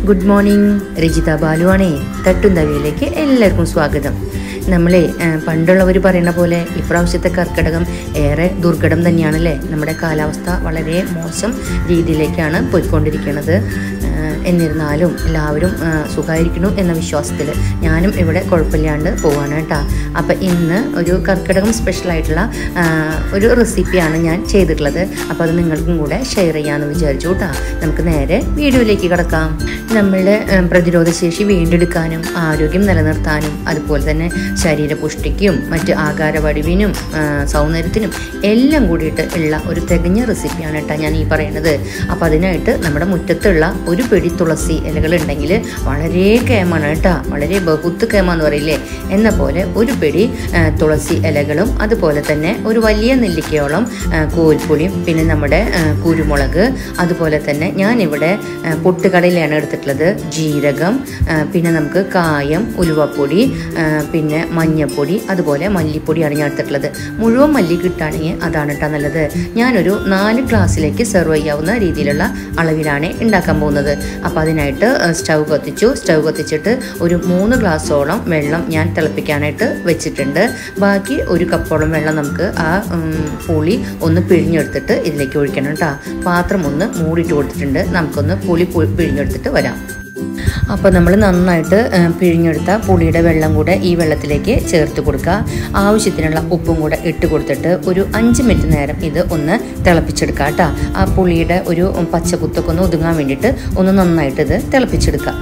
good morning Rajitha ബാലുവാണേ തട്ടും തവിയിലേക്ക് എല്ലാവർക്കും സ്വാഗതം നമ്മളെ പണ്ടുള്ളവർ പറയുന്ന പോലെ ഇപ്രാവശ്യത്തെ കർക്കിടകം ഏറെ ദുർഘടം തന്നെയാണല്ലേ നമ്മുടെ കാലാവസ്ഥ വളരെ മോശം രീതിയിലേക്കാണ് പോയിക്കൊണ്ടിരിക്കുന്നത് ഏഹ് എന്നിരുന്നാലും എല്ലാവരും സുഖമായിരിക്കുന്നു എന്ന വിശ്വാസത്തിൽ ഞാനും ഇവിടെ കുഴപ്പമില്ലാണ്ട് പോവാണ് കേട്ടോ അപ്പം ഇന്ന് ഒരു കർക്കിടകം സ്പെഷ്യലായിട്ടുള്ള ഒരു റെസിപ്പിയാണ് ഞാൻ ചെയ്തിട്ടുള്ളത് അപ്പോൾ അത് നിങ്ങൾക്കും കൂടെ ഷെയർ ചെയ്യാമെന്ന് വിചാരിച്ചു കേട്ടോ നമുക്ക് നേരെ വീഡിയോയിലേക്ക് കിടക്കാം നമ്മളുടെ ഏഹ് പ്രതിരോധശേഷി വീണ്ടെടുക്കാനും ആരോഗ്യം നിലനിർത്താനും അതുപോലെ തന്നെ ശരീരപുഷ്ടിക്കും മറ്റ് ആകാരവടിവിനും ഏഹ് സൗന്ദര്യത്തിനും എല്ലാം കൂടിയിട്ട് ഉള്ള ഒരു തികഞ്ഞ റെസിപ്പിയാണ് കേട്ടോ ഞാൻ ഈ പറയുന്നത് അപ്പോൾ അതിനായിട്ട് നമ്മുടെ മുറ്റത്തുള്ള ഒരു പിടി തുളസി ഇലകൾ ഉണ്ടെങ്കിൽ വളരെ കേമാണ് കേട്ടോ വളരെ ബഹുത്ത് കേമ എന്ന് പറയില്ലേ എന്ന പോലെ ഒരു പിടി ആ, തുളസി ഇലകളും അതുപോലെ തന്നെ ഒരു വലിയ നെല്ലിക്കയോളം ആ, കോൽപ്പൊടിയും പിന്നെ നമ്മുടെ ആ, കുരുമുളക് അതുപോലെ തന്നെ ഞാനിവിടെ ആ, പൊട്ടുകടലയാണ് എടുത്തിട്ടുള്ളത് ജീരകം ആ, പിന്നെ നമുക്ക് കായം ഉലുവപ്പൊടി ആ, പിന്നെ മഞ്ഞപ്പൊടി അതുപോലെ മല്ലിപ്പൊടിയാണ് ഞാൻ എടുത്തിട്ടുള്ളത് മുഴുവൻ മല്ലി കിട്ടുകയാണെങ്കിൽ അതാണ് കേട്ടോ നല്ലത് ഞാനൊരു നാല് ഗ്ലാസ്സിലേക്ക് സെർവ് ചെയ്യാവുന്ന രീതിയിലുള്ള അളവിലാണ് ഉണ്ടാക്കാൻ പോകുന്നത് അപ്പോൾ അതിനായിട്ട് സ്റ്റൗ കത്തിച്ചു സ്റ്റൗ കത്തിച്ചിട്ട് ഒരു മൂന്ന് ഗ്ലാസ്സോളം വെള്ളം ഞാൻ തിളപ്പിക്കാനായിട്ട് വെച്ചിട്ടുണ്ട് ബാക്കി ഒരു കപ്പോളം വെള്ളം നമുക്ക് ആ ഉം, പുളി ഒന്ന് പിഴിഞ്ഞെടുത്തിട്ട് ഇതിലേക്ക് ഒഴിക്കണം കേട്ടോ പാത്രം ഒന്ന് മൂടിയിട്ട് കൊടുത്തിട്ടുണ്ട് നമുക്കൊന്ന് പുളി പു- പിഴിഞ്ഞെടുത്തിട്ട് വരാം അപ്പോൾ നമ്മൾ നന്നായിട്ട് ആ, പിഴിഞ്ഞെടുത്ത പുളിയുടെ വെള്ളം കൂടെ ഈ വെള്ളത്തിലേക്ക് ചേർത്ത് കൊടുക്കുക ആവശ്യത്തിനുള്ള ഉപ്പും കൂടെ ഇട്ട് കൊടുത്തിട്ട് ഒരു അഞ്ച് മിനിറ്റ് നേരം ഇത് ഒന്ന് തിളപ്പിച്ചെടുക്കുക കേട്ടോ ആ പുളിയുടെ ഒരു പച്ചക്കുത്തൊക്കെ ഒന്ന് ഒതുങ്ങാൻ വേണ്ടിയിട്ട് ഒന്ന് നന്നായിട്ട് ഇത് തിളപ്പിച്ചെടുക്കുക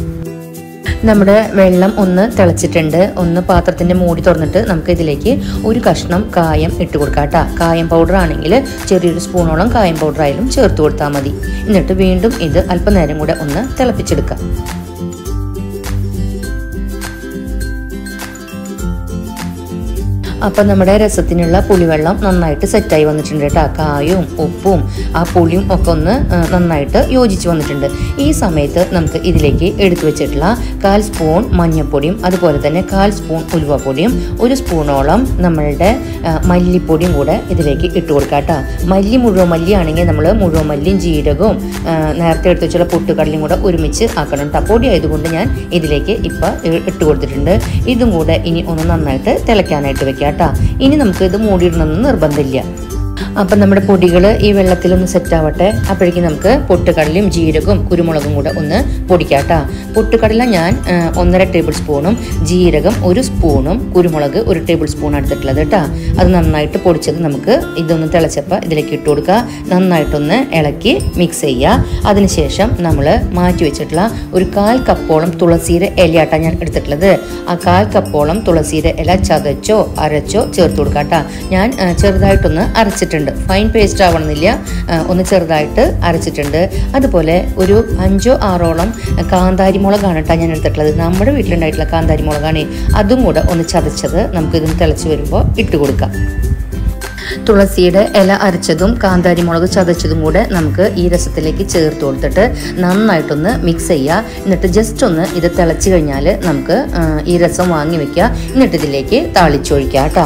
നമ്മുടെ വെള്ളം ഒന്ന് തിളച്ചിട്ടുണ്ട് ഒന്ന് പാത്രത്തിന്റെ മൂടി തുറന്നിട്ട് നമുക്ക് ഇതിലേക്ക് ഒരു കഷ്ണം കായം ഇട്ട് കൊടുക്കാം കേട്ടോ കായം പൗഡർ ആണെങ്കിൽ ചെറിയൊരു സ്പൂണോളം കായം പൗഡർ ആയാലും ചേർത്ത് കൊടുത്താൽ മതി എന്നിട്ട് വീണ്ടും ഇത് അല്പനേരം കൂടെ ഒന്ന് തിളപ്പിച്ചെടുക്കാം അപ്പം നമ്മുടെ രസത്തിനുള്ള പുളിവെള്ളം നന്നായിട്ട് സെറ്റായി വന്നിട്ടുണ്ട് കേട്ടോ കായും ഉപ്പും ആ പുളിയും ഒക്കെ ഒന്ന് ആ, നന്നായിട്ട് യോജിച്ച് വന്നിട്ടുണ്ട് ഈ സമയത്ത് നമുക്ക് ഇതിലേക്ക് എടുത്തു വെച്ചിട്ടുള്ള കാൽ സ്പൂൺ മഞ്ഞൾപ്പൊടിയും അതുപോലെ തന്നെ കാൽ സ്പൂൺ ഉലുവപ്പൊടിയും ഒരു സ്പൂണോളം നമ്മളുടെ ആ, മല്ലിപ്പൊടിയും കൂടെ ഇതിലേക്ക് ഇട്ട് കൊടുക്കാം കേട്ടോ മല്ലി മുഴുവൻ മല്ലി ആണെങ്കിൽ നമ്മൾ മുഴുവൻ മല്ലിയും ജീരകവും ആ, നേരത്തെ എടുത്ത് വെച്ചുള്ള പൊട്ടുകടലയും കൂടെ ഒരുമിച്ച് ആക്കണം കേട്ടോ പൊടി ആയതുകൊണ്ട് ഞാൻ ഇതിലേക്ക് ഇപ്പം ഇട്ട് കൊടുത്തിട്ടുണ്ട് ഇതും കൂടെ ഇനി ഒന്ന് നന്നായിട്ട് തിളയ്ക്കാനായിട്ട് വെക്കാം കേട്ടോ ഇനി നമുക്ക് ഇത് മൂടിയിടണമെന്ന് നിർബന്ധമില്ല അപ്പം നമ്മുടെ പൊടികൾ ഈ വെള്ളത്തിലൊന്ന് സെറ്റ് ആവട്ടെ അപ്പോഴേക്കും നമുക്ക് പൊട്ടുകടലയും ജീരകവും കുരുമുളകും കൂടെ ഒന്ന് പൊടിക്കാം കേട്ടോ പൊട്ടുകടല ഞാൻ ആ, ഒന്നര ടേബിൾ സ്പൂണും ജീരകം ഒരു സ്പൂണും കുരുമുളക് ഒരു ടേബിൾ സ്പൂൺ എടുത്തിട്ടുള്ളത് കേട്ടോ അത് നന്നായിട്ട് പൊടിച്ചത് നമുക്ക് ഇതൊന്ന് തിളച്ചപ്പോൾ ഇതിലേക്ക് ഇട്ട് കൊടുക്കുക നന്നായിട്ടൊന്ന് ഇളക്കി മിക്സ് ചെയ്യുക അതിനുശേഷം നമ്മൾ മാറ്റി വെച്ചിട്ടുള്ള ഒരു കാൽ കപ്പോളം തുളസിയുടെ ഇലയാട്ടാണ് ഞാൻ എടുത്തിട്ടുള്ളത് ആ കാൽ കപ്പോളം തുളസിയുടെ ഇല ചതച്ചോ അരച്ചോ ചേർത്ത് കൊടുക്കാം കേട്ടോ ഞാൻ ആ, ചെറുതായിട്ടൊന്ന് അരച്ചിട്ടുണ്ട് ഫൈൻ പേസ്റ്റ് ആവണമെന്നില്ല ആ, ഒന്ന് ചെറുതായിട്ട് അരച്ചിട്ടുണ്ട് അതുപോലെ ഒരു അഞ്ചോ ആറോളം കാന്താരി മുളകാണ് കേട്ടോ ഞാൻ എടുത്തിട്ടുള്ളത് നമ്മുടെ വീട്ടിലുണ്ടായിട്ടുള്ള കാന്താരി മുളകാണ് അതും കൂടെ ഒന്ന് ചതച്ചത് നമുക്ക് ഇതിന് തിളച്ച് വരുമ്പോൾ ഇട്ട് കൊടുക്കാം തുളസിയുടെ ഇല അരച്ചതും കാന്താരി മുളക് ചതച്ചതും കൂടെ നമുക്ക് ഈ രസത്തിലേക്ക് ചേർത്ത് കൊടുത്തിട്ട് നന്നായിട്ടൊന്ന് മിക്സ് ചെയ്യുക എന്നിട്ട് ജസ്റ്റ് ഒന്ന് ഇത് തിളച്ച് കഴിഞ്ഞാൽ നമുക്ക് ആ, ഈ രസം വാങ്ങി വെക്കുക എന്നിട്ട് ഇതിലേക്ക് താളിച്ചൊഴിക്കുക കേട്ടോ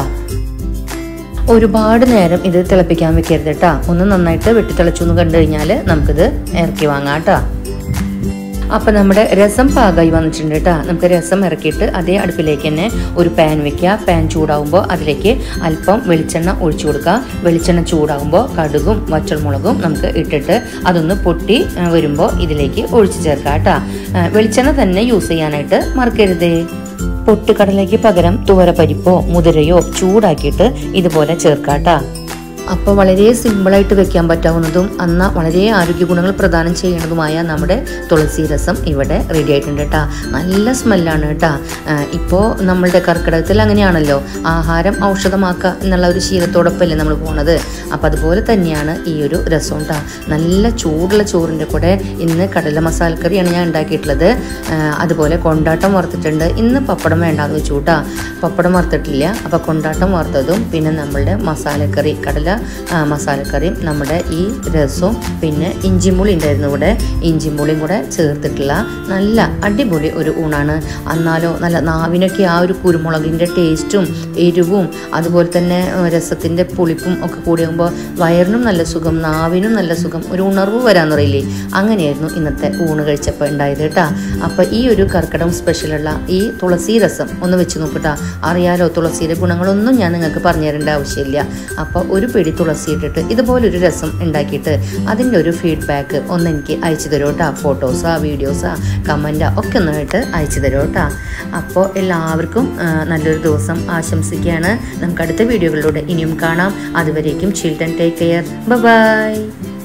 ഒരുപാട് നേരം ഇത് തിളപ്പിക്കാൻ വെക്കരുത് കേട്ടോ ഒന്ന് നന്നായിട്ട് വെട്ടി തിളച്ചു എന്ന് കണ്ടു കഴിഞ്ഞാൽ നമുക്കിത് ഇറക്കി വാങ്ങാം കേട്ടോ അപ്പം നമ്മുടെ രസം പാകമായി വന്നിട്ടുണ്ട് കേട്ടോ നമുക്ക് രസം ഇറക്കിയിട്ട് അതേ അടുപ്പിലേക്ക് തന്നെ ഒരു പാൻ വെക്കുക പാൻ ചൂടാവുമ്പോൾ അതിലേക്ക് അല്പം വെളിച്ചെണ്ണ ഒഴിച്ചു കൊടുക്കുക വെളിച്ചെണ്ണ ചൂടാവുമ്പോൾ കടുകും വച്ചൽമുളകും നമുക്ക് ഇട്ടിട്ട് അതൊന്ന് പൊട്ടി ആ, വരുമ്പോൾ ഇതിലേക്ക് ഒഴിച്ചു ചേർക്കുക കേട്ടോ ആ, വെളിച്ചെണ്ണ തന്നെ യൂസ് ചെയ്യാനായിട്ട് മറക്കരുതേ പൊട്ടുകടലയ്ക്ക് പകരം തുവരപ്പരിപ്പോ മുതിരയോ ചൂടാക്കിയിട്ട് ഇതുപോലെ ചേർക്കാട്ടാ അപ്പോൾ വളരെ സിമ്പിളായിട്ട് വെക്കാൻ പറ്റാവുന്നതും എന്നാൽ വളരെ ആരോഗ്യ ഗുണങ്ങൾ പ്രദാനം ചെയ്യുന്നതുമായ നമ്മുടെ തുളസി രസം ഇവിടെ റെഡി ആയിട്ടുണ്ട് കേട്ടോ നല്ല സ്മെല്ലാണ് കേട്ടോ ഇപ്പോൾ നമ്മളുടെ കർക്കിടകത്തിൽ അങ്ങനെയാണല്ലോ ആഹാരം ഔഷധമാക്കുക എന്നുള്ള ഒരു ശീലത്തോടൊപ്പമല്ലേ നമ്മൾ പോണത് അപ്പോൾ അതുപോലെ തന്നെയാണ് ഈ ഒരു രസം കേട്ടോ നല്ല ചൂടുള്ള ചോറിൻ്റെ കൂടെ ഇന്ന് കടല മസാലക്കറിയാണ് ഞാൻ ഉണ്ടാക്കിയിട്ടുള്ളത് ആ, അതുപോലെ കൊണ്ടാട്ടം വറുത്തിട്ടുണ്ട് ഇന്ന് പപ്പടം വേണ്ടാന്ന് വെച്ചു കേട്ടോ പപ്പടം വറുത്തിട്ടില്ല അപ്പോൾ കൊണ്ടാട്ടം വറുത്തതും പിന്നെ നമ്മളുടെ മസാലക്കറി കടല ആ, മസാലക്കറിയും നമ്മുടെ ഈ രസവും പിന്നെ ഇഞ്ചിമുളി ഉണ്ടായിരുന്നു ഇവിടെ ഇഞ്ചിമുളിയും കൂടെ ചേർത്തിട്ടുള്ള നല്ല അടിപൊളി ഒരു ഊണാണ് എന്നാലോ നല്ല നാവിനൊക്കെ ആ ഒരു കുരുമുളകിൻ്റെ ടേസ്റ്റും എരിവും അതുപോലെ തന്നെ രസത്തിൻ്റെ പുളിപ്പും ഒക്കെ കൂടിയാകുമ്പോൾ വയറിനും നല്ല സുഖം നാവിനും നല്ല സുഖം ഒരു ഉണർവ് വരാന്ന് പറയില്ലേ അങ്ങനെയായിരുന്നു ഇന്നത്തെ ഊണ് കഴിച്ചപ്പോൾ ഉണ്ടായത് കേട്ടാ അപ്പോൾ ഈ ഒരു കർക്കിടകം സ്പെഷ്യലുള്ള ഈ തുളസി രസം ഒന്ന് വെച്ച് നോക്കട്ടാ അറിയാലോ തുളസിയുടെ ഗുണങ്ങളൊന്നും ഞാൻ നിങ്ങൾക്ക് പറഞ്ഞു തരേണ്ട ആവശ്യമില്ല അപ്പോൾ ഒരു പിടി തുളസി ഇട്ടിട്ട് ഇതുപോലൊരു രസം ഉണ്ടാക്കിയിട്ട് അതിൻ്റെ ഒരു ഫീഡ്ബാക്ക് ഒന്ന് എനിക്ക് അയച്ചു തരുമോ കേട്ടോ ഫോട്ടോസാ വീഡിയോസാ കമൻറ്റാ ഒക്കെ ഒന്നായിട്ട് അയച്ചു തരുമോ കേട്ടോ അപ്പോൾ എല്ലാവർക്കും ആ, നല്ലൊരു ദിവസം ആശംസിക്കുകയാണ് നമുക്ക് അടുത്ത വീഡിയോകളിലൂടെ ഇനിയും കാണാം അതുവരേക്കും ചിൽഡ്രൻ ടേക്ക് കെയർ ബൈ